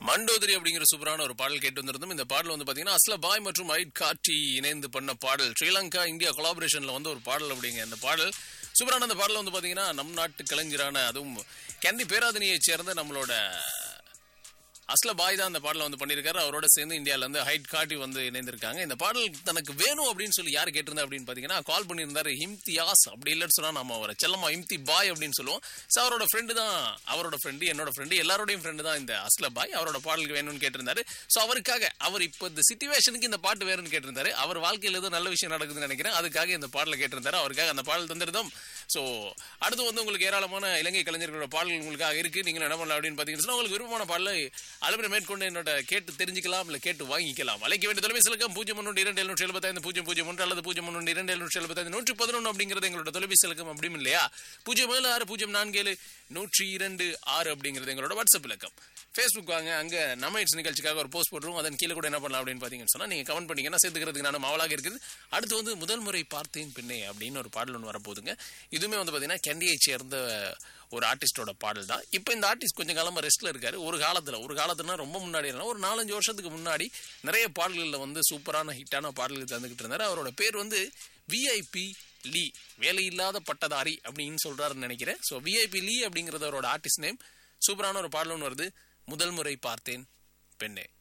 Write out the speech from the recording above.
மண்டோதரி அப்படிங்கிற சூப்பரான ஒரு பாடல் கேட்டு வந்திருந்தோம் இந்த பாடல் வந்து பாத்தீங்கன்னா அஸ்ல பாய் மற்றும் ஐட் காட்டி இணைந்து பண்ண பாடல் ஸ்ரீலங்கா இந்தியா கொலாபரேஷன்ல வந்து ஒரு பாடல் அப்படிங்க இந்த பாடல் சூப்பரான அந்த பாடல் வந்து பாத்தீங்கன்னா நம் நாட்டு கலைஞரான அதுவும் கேண்டி பேராதனியை சேர்ந்த நம்மளோட அஸ்ல பாய் தான் அந்த பாடலை வந்து பண்ணியிருக்காரு அவரோட சேர்ந்து இந்தியால இருந்து ஹைட் காட்டி வந்து இணைந்திருக்காங்க இந்த பாடல் தனக்கு வேணும் அப்படின்னு சொல்லி யார் கேட்டிருந்தா அப்படின்னு பாத்தீங்கன்னா கால் பண்ணியிருந்தாரு இம்தியாஸ் அப்படி இல்லைன்னு சொன்னா நம்ம அவரை செல்லமா இம்தி பாய் அப்படின்னு சொல்லுவோம் ஸோ அவரோட ஃப்ரெண்டு தான் அவரோட ஃப்ரெண்டு என்னோட ஃப்ரெண்டு எல்லாரோடையும் ஃப்ரெண்டு தான் இந்த அஸ்ல பாய் அவரோட பாடலுக்கு வேணும்னு கேட்டிருந்தாரு ஸோ அவருக்காக அவர் இப்போ இந்த சிச்சுவேஷனுக்கு இந்த பாட்டு வேணும்னு கேட்டிருந்தாரு அவர் வாழ்க்கையில் ஏதோ நல்ல விஷயம் நடக்குதுன்னு நினைக்கிறேன் அதுக்காக இந்த பாடலை கேட்டிருந்தாரு அவருக்காக அந்த பாடல் தந்திருந்தோம் ஸோ அடுத்து வந்து உங்களுக்கு ஏராளமான இலங்கை கலைஞர்களோட பாடல் உங்களுக்காக இருக்கு நீங்க என்ன பண்ணலாம் அப்படின்னு பாத்தீங்கன்னா உங்களுக்கு விருப்பமான பாடலை அலுவலகம் மேற்கொண்டு என்னோட கேட்டு தெரிஞ்சுக்கலாம் இல்ல கேட்டு வாங்கிக்கலாம் அழைக்க வேண்டிய தொலைபேசி இலக்கம் பூஜ்ஜியம் ஒன்று இரண்டு எழுநூற்றி எழுபத்தைந்து பூஜ்ஜியம் பூஜ்ஜியம் ஒன்று அல்லது பூஜ்ஜியம் ஒன்று இரண்டு எழுநூற்றி எழுபத்தைந்து நூற்றி பதினொன்று அப்படிங்கிறது எங்களோட தொலைபேசி இலக்கம் அப்படின்னு இல்லையா பூஜ்ஜியம் ஏழு ஆறு பூஜ்ஜியம் நான்கு ஏழு நூற்றி இரண்டு ஆறு அப்படிங்கிறது எங்களோட வாட்ஸ்அப் இலக்கம் ஃபேஸ்புக் வாங்க அங்க நம்ம இட்ஸ் நிகழ்ச்சிக்காக ஒரு போஸ்ட் போட்டுருவோம் அதன் கீழே கூட என்ன பண்ணலாம் அப்படின்னு பாத்தீங்கன்னு சொன்னா நீங்க கமெண்ட் பண்ணீங்கன்னா சேர்த்துக்கிறதுக்கு நான் அவளாக இருக்குது அடுத்து வந்து முதல் முறை பார்த்தேன் பின்னே அப்படின்னு ஒரு பாடல் ஒன்று வரப்போகுதுங்க இதுவுமே வந்து பாத்தீங்கன்னா கெண்டியை சேர்ந்த ஒரு ஆர்டிஸ்டோட பாடல் தான் இப்போ இந்த ஆர்டிஸ்ட் கொஞ்சம் காலமா ரெஸ்ட்ல இருக்காரு ஒரு காலத்துல ஒரு காலத்துனா ரொம்ப முன்னாடி இல்லைனா ஒரு நாலஞ்சு வருஷத்துக்கு முன்னாடி நிறைய பாடல்களில் வந்து சூப்பரான ஹிட்டான பாடல்கள் தந்துகிட்டு இருந்தாரு அவரோட பேர் வந்து விஐபி லீ வேலையில்லாத பட்டதாரி அப்படின்னு சொல்றாருன்னு நினைக்கிறேன் ஸோ விஐபி லீ அப்படிங்கிறது அவரோட ஆர்டிஸ்ட் நேம் சூப்பரான ஒரு பாடல் ஒன்று வருது முதல் முறை பார்த்தேன் பெண்ணே